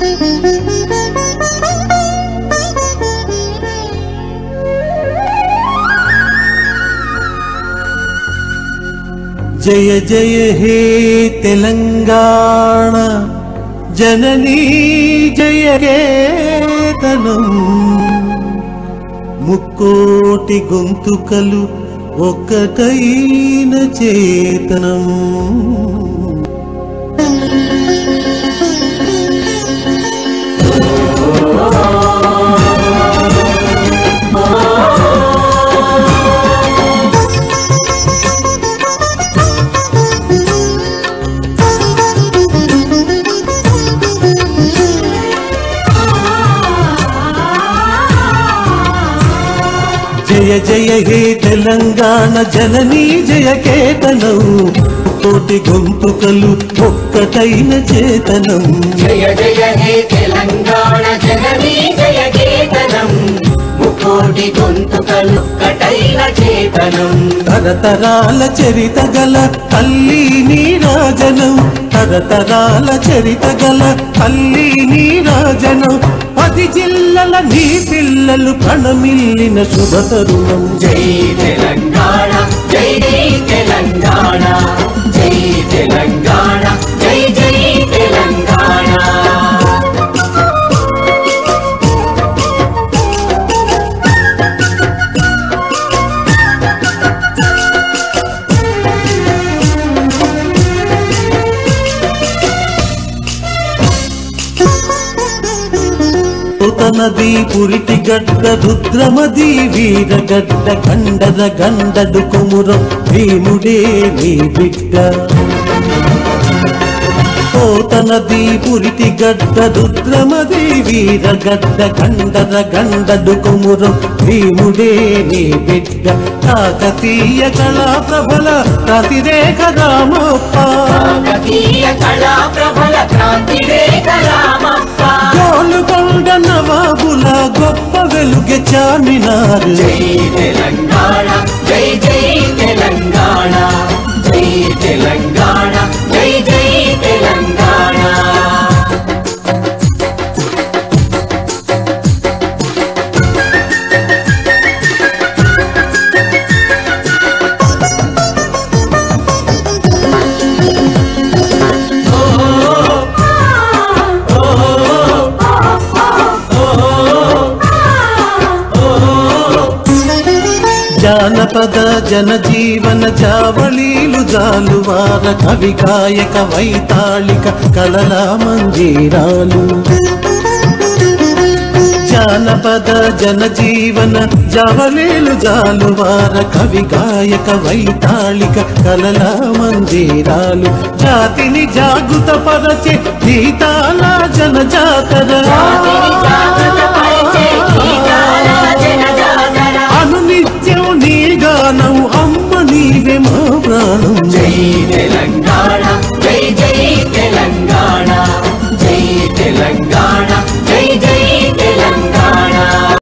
జయ జయ హే తెలంగాణ జననీ జయ కేతనం ముక్కోటి గొంతుకలు ఒక్కటైన చేతనం జయ జయ హే తెలంగాణ జననీ జయ కేతనం కోటి గొంతుకలు ఒక్కటైన చేతనం జయ జయ హే తెలంగాణ జననీ జయ కేతనం ముకోటి గొంతుకలు కటైన చేతనం తరతరాల చరిత గల తల్లి నీరాజనం తరతరాల చరిత గల తల్లి నీరాజనం పది జిల్లల నీ పిల్లలు ప్రణమిల్లిన శుభ తరుణం జై తెలంగాణ జై జై తెలంగాణ జై తెలంగాణ జై జై తెలంగాణ నది పురిటి గడ్డ రుద్రమది వీరగడ్డ గండర గండడు కుమురం భీముడే నీ బిడ్డ పోతనది పురిటి గడ్డ రుద్రమది వీరగడ్డ గండర గండడు కుమురం భీముడే నీ బిడ్డ కాకతీయ కళా ప్రబల ప్రతిరేఖ రామప్ప కాకతీయ కళా ప్రబల క్రాంతి రామప్ప గోలుకొండ నవాబుల గొప్ప వెలుగె చామినారు జై తెలంగాణ జై జై తెలంగాణ జై తెలంగాణ జై జై తెలంగాణ జానపద జనజీవన జావళీలు జాలువార కవి గాయక వైతాళిక కళల మంజీరాలు జానపద జనజీవన జావళీలు జాలువార కవి గాయక వైతాళిక కళల మంజీరాలు జాతిని జాగృత పరచే గీతాల జనజాతర జాతిని జాగృతపరిచే గీతాల జనజాతర. అనునిత్యం నీ గానం అమ్మ నీవే మా ప్రాణం జై తెలంగాణ